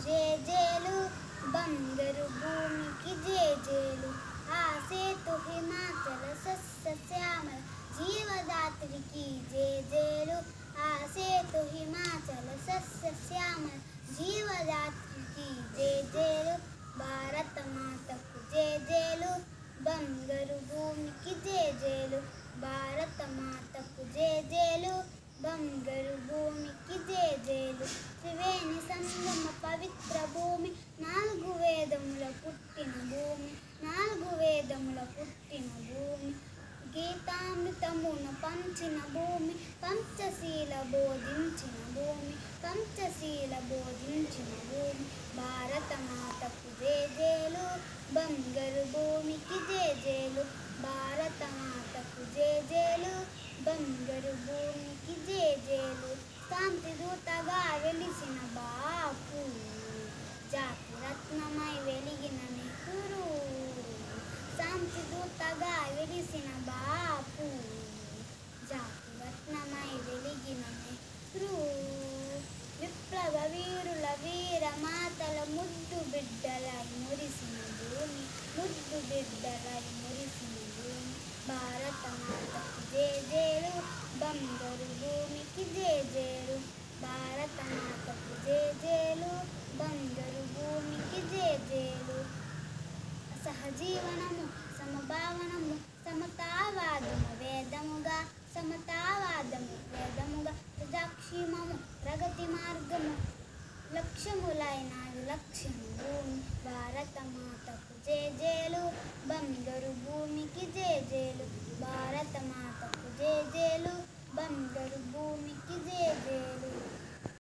జేజేలు బంగారు భూమికి జేజేలు ఆ సేతు హిమాచల సస్యశ్యామల జీవదాత్రికి జేజేలు ఆ సేతు హిమాచల సస్యశ్యామల జీవదాత్రికి జేజేలు భారత మాతకు జేజేలు బంగారు భూమికి జేజేలు భారత మాతకు జేజేలు బంగారు భూమికి జేజేలు త్రివేణి సంగమ పవిత్ర భూమి నాలుగు వేదముల పుట్టిన భూమి నాలుగు వేదముల పుట్టిన భూమి గీతామృతమును పంచిన భూమి పంచశీల బోధించిన భూమి పంచశీల బోధించిన భూమి భారత మాతకు జేజేలు బంగారు భూమికి జేజేలు భారత మాతకు జేజేలు బంగారు భూమికి జేజేలు శాంతి దూతగా వెలిసిన బాపు జాతి రత్నమై వెలిగిన నెహ్రూ శాంతి దూతగా వెలిసిన బాపు జాతి రత్నమై వెలిగిన నెహ్రూ విప్లవ వీరుల వీర మాతల ముద్దు బిడ్డలై మురిసిన భూమి ముద్దు బిడ్డలై మురిసిన భూమి భారత మాతకు జేజేలు బంగారు భూమికి జేజేలు భారత మాతకు జేజేలు బంగారు భూమికి జేజేలు సహజీవనము సమభావనము సమతావాదము వేదముగా సమతావాదము వేదముగా ప్రజాక్షేమము ప్రగతి మార్గము లక్ష్యములైన విలక్షణ భూమి భారత మాతకు జేజేలు బంగారు భూమికి జేజేలు